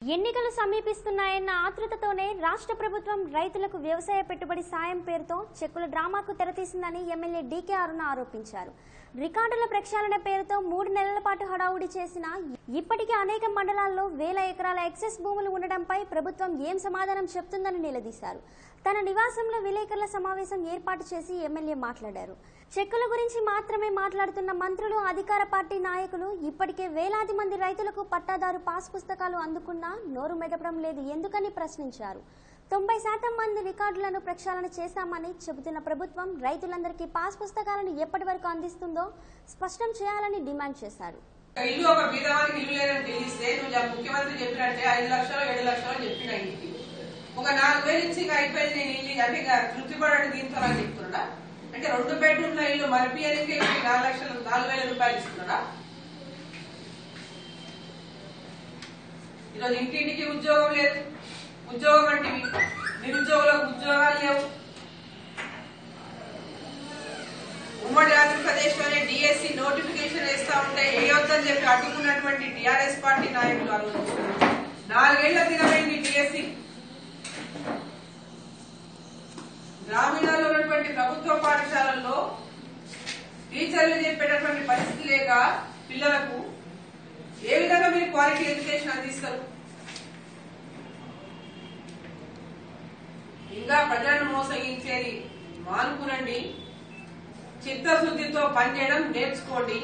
ఎన్నికలు సమీపిస్తున్నాయన్న ఆతృతతోనే రాష్ట్ర ప్రభుత్వం రైతులకు వ్యవసాయ పెట్టుబడి సాయం పేరుతో చెక్కుల డ్రామాకు తెరతీసిందని ఎమ్మెల్యే డీకే అరుణ ఆరోపించారు రికార్డుల ప్రక్షాళన పేరుతో మూడు నెలల పాటు హడావుడి చేసిన ఇప్పటికీ అనేక మండలాల్లో వేల ఎకరాల ఎక్సెస్ భూములు ఉండడంపై ప్రభుత్వం ఏం సమాధానం చెప్తుందని నిలదీశారు తన నివాసంలో విలేకరుల సమావేశం ఏర్పాటు చేసి ఎమ్మెల్యే మాట్లాడారు చెక్కుల గురించి మాత్రమే మాట్లాడుతున్న మంత్రులు అధికార పార్టీ నాయకులు ఇప్పటికే వేలాది మంది రైతులకు పట్టాదారు పాస్ పుస్తకాలు అందుకున్నా నోరు మెదపడం లేదు ఎందుకని ప్రశ్నించారు తొంభై శాతం మంది రికార్డులను ప్రక్షాళన చేశామని చెబుతున్న ప్రభుత్వం రైతులందరికీ పాస్ పుస్తకాలను ఎప్పటి వరకు అందిస్తుందో స్పష్టం చేయాలని డిమాండ్ చేశారు ఇల్లు ఒక బీదవానికి ఇల్లు లేదని తెలిస్తే నువ్వు చెప్ప- ముఖ్యమంత్రి చెప్పినట్టే ఐదు లక్షలు ఏడు లక్షలు చెప్పిన ఇంటికి ఒక నాలుగు వేలు ఇచ్చి ఇంకా అయిపోయింది నేను ఇల్లు అంటే ఇంకా తృప్తి పడండి దీంతో అని చెప్తున్నాడా అంటే రెండు బెడ్రూమ్ల ఇల్లు మరిపియనికే నాలుగు లక్షలు నాలుగు వేల రూపాయలు ఇస్తున్నాడా ఈరోజు ఇంటింటికి ఉద్యోగం లేదు ఉద్యోగం అంటే నిరుద్యోగులకు ఉద్యోగాలు లేవు ఉమ్మడి ఆంధ్రప్రదేశ్ లోనే డిఎస్సి నోటిఫికేషన్ వేస్తా ఉంటే వేయొద్దని చెప్పి అడ్డుకున్నటువంటి టిఆర్ఎస్ పార్టీ నాయకులు ఆలోచించారు నాలుగేళ్ల దినమైంది డిఎస్సి గ్రామీణాల్లో ఉన్నటువంటి ప్రభుత్వ పాఠశాలల్లో టీచర్లు చెప్పేటటువంటి పరిస్థితి లేక పిల్లలకు ఏ విధంగా మీరు క్వాలిటీ ఎడ్యుకేషన్ అందిస్తారు ఇంకా ప్రజలను మోసగించేది మానుకునండి చిత్తశుద్ధితో పనిచేయడం నేర్చుకోండి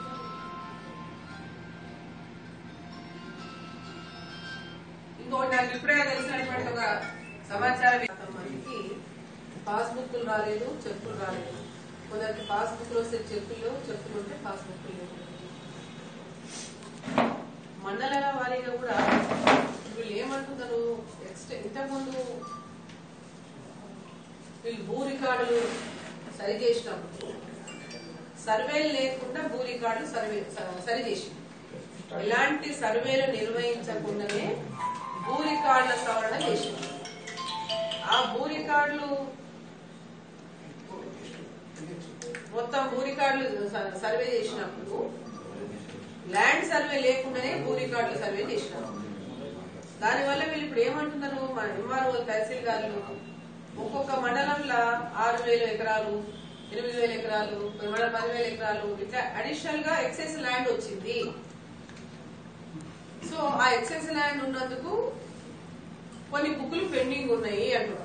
ఇంకోటి నాకు ఇప్పుడే తెలిసినటువంటి ఒక సమాచారం మందికి పాస్బుక్లు రాలేదు చెక్కులు రాలేదు కొందరికి పాస్బుక్లు వస్తే చెక్కులు చెక్కులు ఉంటే పాస్బుక్లు లేవు మండలాల వారీగా కూడా వీళ్ళు ఏమంటున్నారు నెక్స్ట్ ఇంతకుముందు వీళ్ళు భూ రికార్డులు సరి చేసినప్పుడు సర్వేలు లేకుండా భూ రికార్డులు సర్వే స- సరి చేసి ఎలాంటి సర్వేలు నిర్వహించకుండానే భూ రికార్డుల సవరణ చేసింది ఆ భూ రికార్డులు మొత్తం భూ రికార్డులు స- సర్వే చేసినప్పుడు ల్యాండ్ సర్వే లేకుండానే భూ రికార్డులు సర్వే చేసినారు దానివల్ల వీళ్ళు ఇప్పుడు ఏమంటున్నారు మన ఎంఆర్ఓ తహసీల్దారులు ఒక్కొక్క మండలంలో ఆరు వేల ఎకరాలు ఎనిమిది వేల ఎకరాలు మండలం పదివేల ఎకరాలు ఇట్లా అడిషనల్ గా ఎక్సెస్ ల్యాండ్ వచ్చింది సో ఆ ఎక్సెస్ ల్యాండ్ ఉన్నందుకు కొన్ని బుక్లు పెండింగ్ ఉన్నాయి అంటున్నారు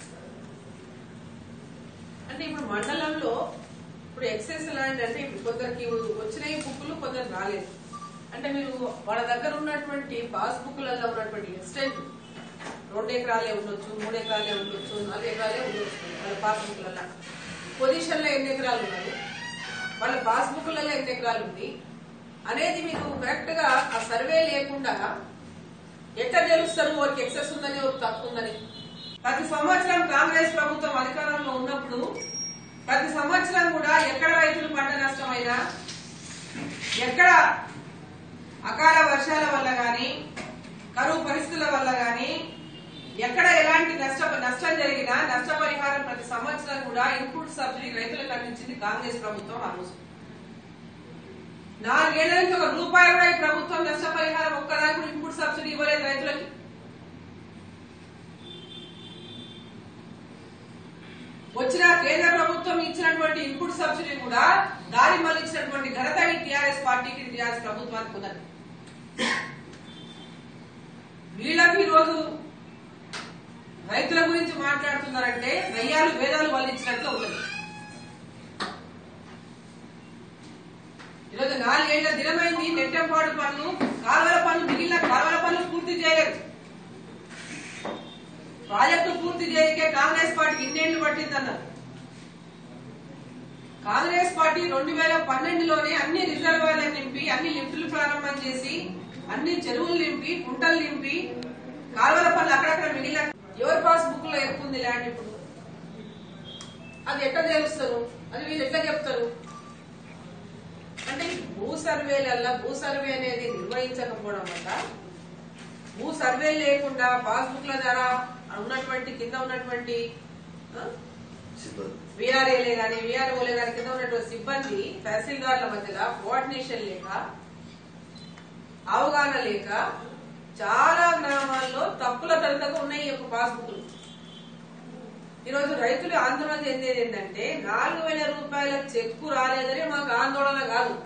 అంటే ఇప్పుడు మండలంలో ఇప్పుడు ఎక్సెస్ ల్యాండ్ అంటే ఇప్పుడు కొందరికి వచ్చినాయి బుక్లు కొందరు రాలేదు అంటే మీరు వాళ్ళ దగ్గర ఉన్నటువంటి పాస్ బుక్లలో ఉన్నటువంటి ఎక్స్టెంట్ రెండు ఎకరాలే ఉండొచ్చు మూడు ఎకరాలే ఉండొచ్చు నాలుగు ఎకరాలే ఉండొచ్చు వాళ్ళ పాస్ బుక్లలో పొజిషన్ లో ఎన్ని ఎకరాలు ఉన్నాయి వాళ్ళ పాస్ బుక్లలో ఎన్ని ఎకరాలు ఉంది అనేది మీకు కరెక్ట్ గా ఆ సర్వే లేకుండా ఎట్లా తెలుస్తారు వారికి ఎక్సెస్ ఉందని వారికి తక్కువ ఉందని ప్రతి సంవత్సరం కాంగ్రెస్ ప్రభుత్వం అధికారంలో ఉన్నప్పుడు ప్రతి సంవత్సరం కూడా ఎక్కడ రైతులు పంట నష్టమైనా ఎక్కడ అకాల వర్షాల వల్ల గాని కరువు పరిస్థితుల వల్ల గాని ఎక్కడ ఎలాంటి నష్ట నష్టం జరిగినా నష్టపరిహారం ప్రతి సంవత్సరం కూడా ఇన్పుట్ సబ్సిడీ రైతులకు అందించింది కాంగ్రెస్ ప్రభుత్వం ఆ రోజు నాలుగేళ్ల నుంచి ఒక రూపాయి కూడా ఈ ప్రభుత్వం నష్టపరిహారం ఒక్కదానికి కూడా ఇన్పుట్ సబ్సిడీ ఇవ్వలేదు రైతులకి వచ్చిన కేంద్ర ప్రభుత్వం ఇచ్చినటువంటి ఇన్పుట్ సబ్సిడీ కూడా దారి మళ్లించినటువంటి ఘనత ఈ టీఆర్ఎస్ పార్టీకి టీఆర్ఎస్ ప్రభుత్వానికి ఉన్నది వీళ్ళకి ఈరోజు రైతుల గురించి మాట్లాడుతున్నారంటే దయ్యాలు వేదాలు వల్లించినట్లు ఉన్నది ఈరోజు నాలుగేళ్ల దినమైంది నెట్టంపాడు పనులు కాలువల పనులు మిగిలిన కాలువల పనులు పూర్తి చేయలేదు ప్రాజెక్టు పూర్తి చేయకే కాంగ్రెస్ పార్టీకి ఇన్నేళ్లు పట్టిందన్నారు కాంగ్రెస్ పార్టీ రెండు వేల పన్నెండులోనే అన్ని రిజర్వాయర్లు నింపి అన్ని లిఫ్టులు ప్రారంభం చేసి అన్ని చెరువులు నింపి కుంటలు నింపి కాలువల పనులు అక్కడక్కడ మిగిలిన ఎవరి పాస్ బుక్ లో ఎక్కువ ఉంది ల్యాండ్ ఇప్పుడు అది ఎట్లా తెలుస్తారు అది వీళ్ళు ఎట్లా చెప్తారు అంటే ఈ భూ సర్వేలల్లా భూ సర్వే అనేది నిర్వహించకపోవడం వల్ల భూ సర్వే లేకుండా పాస్బుక్ల ద్వారా ఉన్నటువంటి కింద ఉన్నటువంటి విఆర్ఏలే గాని విఆర్ఓలే గాని కింద ఉన్నటువంటి సిబ్బంది తహసీల్దార్ల మధ్యలో కోఆర్డినేషన్ లేక అవగాహన లేక చాలా గ్రామాల్లో తప్పుల తడతగా ఉన్నాయి ఈ యొక్క పాస్బుక్లు ఈరోజు రైతులు ఆందోళన చెందేది ఏంటంటే నాలుగు వేల రూపాయల చెక్కు రాలేదని మాకు ఆందోళన కాదు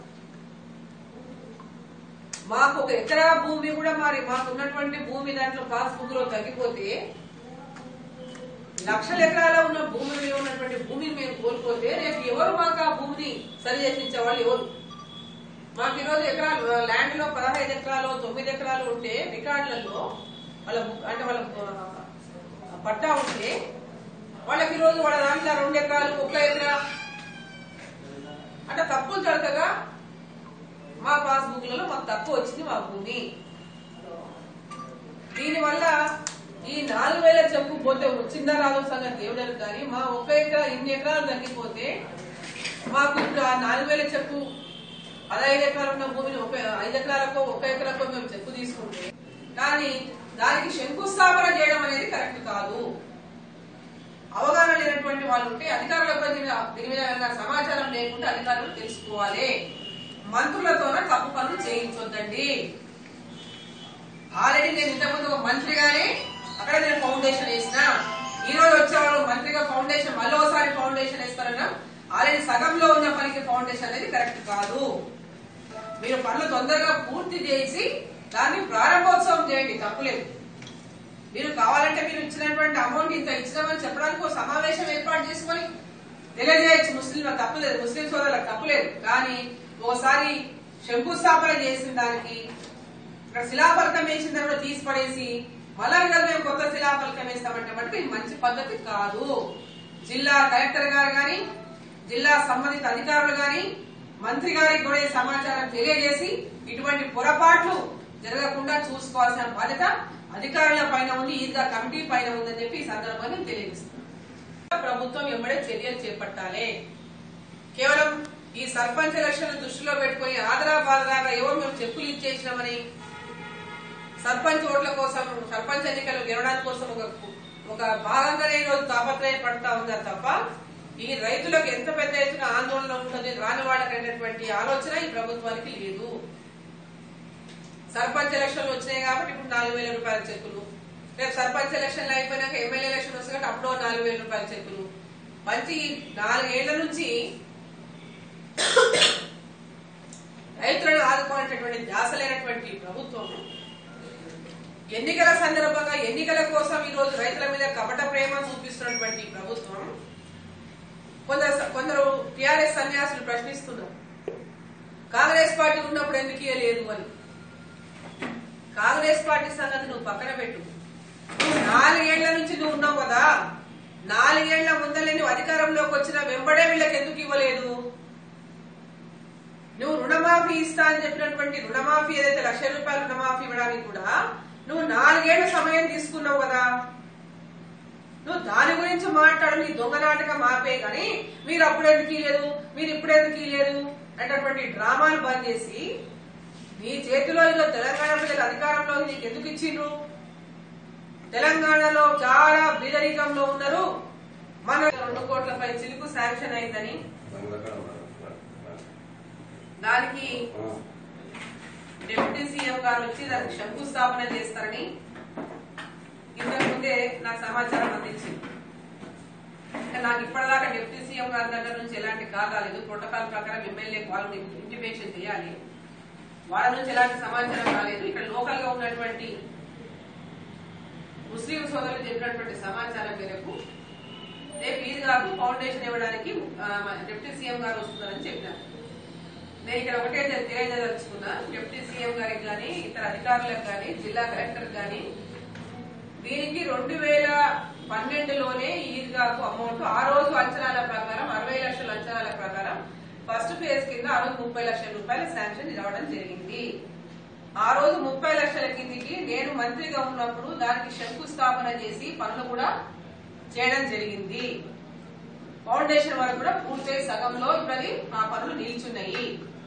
మాకు ఒక ఎకరా భూమి కూడా మరి మాకు ఉన్నటువంటి భూమి దాంట్లో పాస్బుక్ లో తగ్గిపోతే లక్షల ఎకరాల ఉన్న భూమి మీద ఉన్నటువంటి భూమిని మేము కోల్పోతే రేపు ఎవరు మాకు ఆ భూమిని సరి చేసించే వాళ్ళు ఎవరు మాకు ఈరోజు ఎకరాలు ల్యాండ్ లో పదహైదు ఎకరాలు తొమ్మిది ఎకరాలు ఉంటే రికార్డులలో వాళ్ళ బుక్- అంటే వాళ్ళ ఆ, పట్టా ఉంటే వాళ్ళకి ఈరోజు వాళ్ళ దాంట్లో రెండు ఎకరాలు ఒక ఎకరా అంటే తప్పులు జరగగా మా పాస్బుక్లలో మాకు తక్కువ వచ్చింది మా భూమి దీనివల్ల ఈ నాలుగు వేల చెప్పు పోతే వచ్చిందా రాదో సంగతి దేవుడని కానీ మా ఒక ఎకరా ఇన్ని ఎకరాలు తగ్గిపోతే మాకు ఇప్పుడు ఆ నాలుగు వేల చెప్పు పదహైదు ఎకరాలు ఉన్న భూమిని ఒక ఐదు ఎకరాలకో ఒక ఎకరాకో మేము చెప్పు తీసుకుంటే కానీ దానికి శంకుస్థాపన చేయడం అనేది కరెక్ట్ కాదు అవగాహన లేనటువంటి వాళ్ళు ఉంటే అధికారులకు దీని మీద- దీని మీద ఏమైనా సమాచారం లేకుండా అధికారులు తెలుసుకోవాలి మంత్రులతోన తప్పు పనులు చేయించొద్దండి ఆల్రెడీ నేను ఇంతకుముందు ఒక మంత్రిగానే అక్కడ నేను ఫౌండేషన్ వేసిన ఈ రోజు వచ్చేవాడు మంత్రిగా ఫౌండేషన్ మళ్ళీ ఒకసారి ఫౌండేషన్ వేస్తారన్నా ఆల్రెడీ సగంలో ఉన్న పనికి ఫౌండేషన్ అనేది కరెక్ట్ కాదు మీరు పనులు తొందరగా పూర్తి చేసి దాన్ని ప్రారంభోత్సవం చేయండి తప్పులేదు మీరు కావాలంటే మీరు ఇచ్చినటువంటి అమౌంట్ ఇంత ఇచ్చినామని చెప్పడానికి ఒక సమావేశం ఏర్పాటు చేసుకొని తెలియజేయచ్చు ముస్లింల తప్పులేదు ముస్లిం సోదరులకు తప్పులేదు కానీ ఓసారి శంకుస్థాపన చేసిన దానికి ఇక్కడ శిలాఫలకం వేసిన తర్వాత తీసి పడేసి మళ్ళా కదా మేము కొత్త శిలాఫలకం వేస్తామంటే మటుకు ఇది మంచి పద్ధతి కాదు జిల్లా కలెక్టర్ గారు గాని జిల్లా సంబంధిత అధికారులు గాని మంత్రి గారికి కూడా ఈ సమాచారం తెలియజేసి ఇటువంటి పొరపాట్లు జరగకుండా చూసుకోవాల్సిన బాధ్యత అధికారుల పైన ఉంది ఈద్గా కమిటీ పైన ఉందని చెప్పి ఈ సందర్భంగా నేను తెలియజేస్తున్నాను ప్రభుత్వం ఎంబడే చర్యలు చేపట్టాలి కేవలం ఈ సర్పంచ్ ఎలక్షన్ దృష్టిలో పెట్టుకుని ఆదరా బాదరాగా ఎవరు మేము చెక్కులు ఇచ్చేసినామని సర్పంచ్ ఓట్ల కోసం సర్పంచ్ ఎన్నికలు గెలవడానికి కోసం ఒక ఒక భాగంగానే ఈరోజు తాపత్రయపడతా ఉందా తప్ప ఈ రైతులకు ఎంత పెద్ద ఎత్తున ఆందోళన ఉంటుంది రాని వాళ్ళకి అనేటువంటి ఆలోచన ఈ ప్రభుత్వానికి లేదు సర్పంచ్ ఎలక్షన్లు వచ్చినాయి కాబట్టి ఇప్పుడు నాలుగు వేల రూపాయల చెక్కులు రేపు సర్పంచ్ ఎలక్షన్లు అయిపోయినాక ఎమ్మెల్యే ఎలక్షన్ వస్తుంది కాబట్టి అప్పుడు నాలుగు వేల రూపాయల చెక్కులు మంచి నాలుగేళ్ల నుంచి రైతులను ఆదుకోవాలనేటువంటి ధ్యాస లేనటువంటి ప్రభుత్వం ఎన్నికల సందర్భంగా ఎన్నికల కోసం ఈ రోజు రైతుల మీద కపట ప్రేమ చూపిస్తున్నటువంటి ప్రభుత్వం కొందరు కొందరు టిఆర్ఎస్ సన్యాసులు ప్రశ్నిస్తున్నారు కాంగ్రెస్ పార్టీ ఉన్నప్పుడు ఎందుకు ఇయ్యలేదు అని కాంగ్రెస్ పార్టీ సంగతి నువ్వు పక్కన పెట్టు నువ్వు నాలుగేళ్ల నుంచి నువ్వు ఉన్నావు కదా నాలుగేళ్ల ముందలే నువ్వు అధికారంలోకి వచ్చిన వెంబడే వీళ్ళకి ఎందుకు ఇవ్వలేదు నువ్వు రుణమాఫీ ఇస్తా అని చెప్పినటువంటి రుణమాఫీ ఏదైతే లక్ష రూపాయల రుణమాఫీ ఇవ్వడానికి కూడా నువ్వు నాలుగేళ్ల సమయం తీసుకున్నావు కదా నువ్వు దాని గురించి మాట్లాడు నీ దొంగ నాటకం ఆపే కానీ మీరు అప్పుడు ఎందుకు ఇయ్యలేదు మీరు ఇప్పుడు ఎందుకు ఇయ్యలేదు అనేటటువంటి డ్రామాలు బంద్ చేసి నీ చేతిలో ఈరోజు తెలంగాణ ప్రజలు అధికారంలో నీకు ఎందుకు ఇచ్చిండ్రు తెలంగాణలో చాలా బీదరికంలో ఉన్నారు మన రెండు కోట్లపై చిలుకు శాంక్షన్ అయిందని దానికి డిప్యూటీ సీఎం గారు వచ్చి దానికి శంకుస్థాపన చేస్తారని ఇంతకు ముందే నాకు సమాచారం అందించింది అంటే నాకు ఇప్పటిదాకా డిప్యూటీ సీఎం గారి దగ్గర నుంచి ఎలాంటి కాల్ రాలేదు ప్రోటోకాల్ ప్రకారం ఎమ్మెల్యే వాళ్ళని ఇంటిమేషన్ చేయాలి వాళ్ళ నుంచి ఎలాంటి సమాచారం రాలేదు ఇక్కడ లోకల్ గా ఉన్నటువంటి ముస్లిం సోదరులు చెప్పినటువంటి సమాచారం మేరకు రేపు ఈద్గాకు ఫౌండేషన్ ఇవ్వడానికి ఆ, మన డిప్యూటీ సీఎం గారు వస్తున్నారని చెప్పినారు నేను ఇక్కడ ఒకటే తె- తెలియజేదలుచుకున్నా డిప్యూటీ సీఎం గారికి కానీ ఇతర అధికారులకు కానీ జిల్లా కలెక్టర్ కానీ దీనికి రెండు వేల పన్నెండులోనే ఈద్గాకు అమౌంట్ ఆ రోజు అంచనాల ప్రకారం అరవై లక్షల అంచనాల ప్రకారం ఫస్ట్ ఫేజ్ కింద ఆ రోజు ముప్పై లక్షల రూపాయల శాంక్షన్ రావడం జరిగింది ఆ రోజు ముప్పై లక్షల కిందికి నేను మంత్రిగా ఉన్నప్పుడు దానికి శంకుస్థాపన చేసి పనులు కూడా చేయడం జరిగింది ఫౌండేషన్ వరకు కూడా పూర్తయి సగంలో ఇప్పుడు ఆ పనులు నిల్చున్నాయి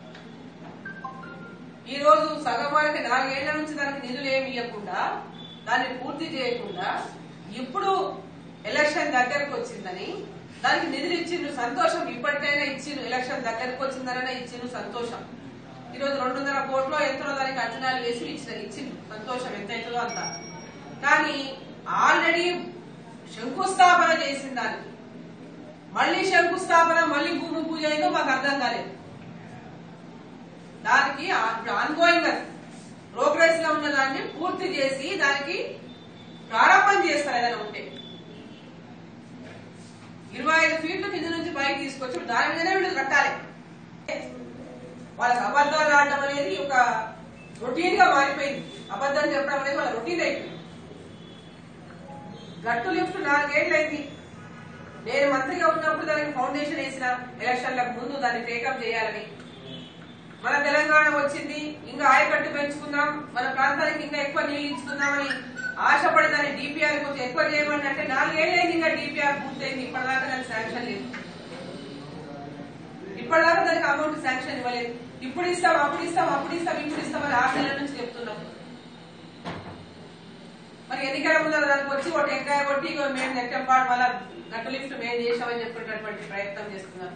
ఈ రోజు సగం వరకు నాలుగేళ్ల నుంచి దానికి నిధులు ఏమి ఇవ్వకుండా దాన్ని పూర్తి చేయకుండా ఇప్పుడు ఎలక్షన్ దగ్గరకు వచ్చిందని దానికి నిధులు ఇచ్చిండు సంతోషం ఇప్పటికైనా ఇచ్చిండు ఎలక్షన్ దగ్గరకు వచ్చిందనైనా ఇచ్చిండు సంతోషం ఈరోజు రెండున్నర కోట్లు ఎంతో దానికి అంచనాలు వేసి ఇచ్చిన ఇచ్చింది సంతోషం ఎంత అవుతుందో అంత కానీ ఆల్రెడీ శంకుస్థాపన చేసిన దానికి మళ్ళీ శంకుస్థాపన మళ్ళీ భూమి పూజ అయిందో మాకు అర్థం కాలేదు దానికి ఆన్గోయింగ్ అది ప్రోగ్రెస్ లో ఉన్న దాన్ని పూర్తి చేసి దానికి ప్రారంభం చేస్తారు ఏదైనా ఉంటే ఇరవై ఐదు ఫీట్ల కింద నుంచి పైకి తీసుకొచ్చి ఇప్పుడు దాని మీదనే వీళ్ళు కట్టాలి వాళ్ళకి అబద్ధాలు ఆడడం అనేది ఒక రొటీన్ గా మారిపోయింది అబద్ధం చెప్పడం అనేది వాళ్ళ రొటీన్ అయిపోయింది గట్టు లిఫ్ట్ నాలుగేళ్లైంది నేను మంత్రిగా ఉన్నప్పుడు దానికి ఫౌండేషన్ వేసిన ఎలక్షన్లకు ముందు దాన్ని టేకప్ చేయాలని మన తెలంగాణ వచ్చింది ఇంకా ఆయకట్టు పెంచుకుందాం మన ప్రాంతానికి ఇంకా ఎక్కువ నీళ్ళు ఇచ్చుకుందామని ఆశపడి దాన్ని డిపిఆర్ కొంచెం ఎక్కువ చేయమని అంటే నాలుగేళ్ళైంది ఇంకా డిపిఆర్ పూర్తయింది ఇప్పటిదాకా దానికి శాంక్షన్ లేదు ఇప్పటిదాకా దానికి అమౌంట్ శాంక్షన్ ఇవ్వలేదు ఇప్పుడు ఇస్తాం అప్పుడు ఇస్తాం అప్పుడు ఇస్తాం ఇప్పుడు ఇస్తాం అని ఆరు నెలల నుంచి చెప్తున్నాం మరి ఎన్నికల ముందు దానికి వచ్చి ఒక టెంకాయ కొట్టి ఇగో మేము నెట్టంపాడు మళ్ళా గట్టు లిఫ్ట్ మేము చేసామని చెప్పేటటువంటి ప్రయత్నం చేస్తున్నారు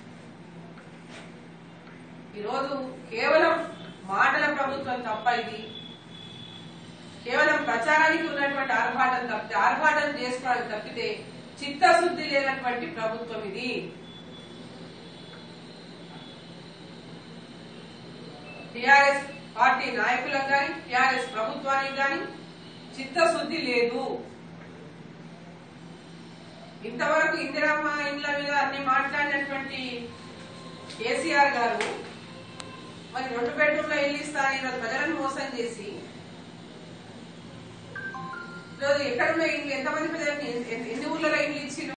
ఈరోజు కేవలం మాటల ప్రభుత్వం తప్ప ఇది కేవలం ప్రచారానికి ఉన్నటువంటి ఆర్భాటం తప్పితే ఆర్భాటం చేసుకోవడానికి తప్పితే చిత్తశుద్ధి లేనటువంటి ప్రభుత్వం ఇది టిఆర్ఎస్ పార్టీ నాయకులకు కానీ టిఆర్ఎస్ ప్రభుత్వానికి కానీ చిత్తశుద్ధి లేదు ఇంతవరకు ఇందిరమ్మ ఇండ్ల మీద అన్ని మాట్లాడినటువంటి కేసీఆర్ గారు మరి రెండు బెడ్రూమ్ల ఇల్లు ఇస్తారని ఈరోజు ప్రజలను మోసం చేసి ఈరోజు ఎక్కడున్న ఇల్లు ఎంతమంది ప్రజలకు ఎన్ని ఊర్లలో ఇల్లు ఇచ్చి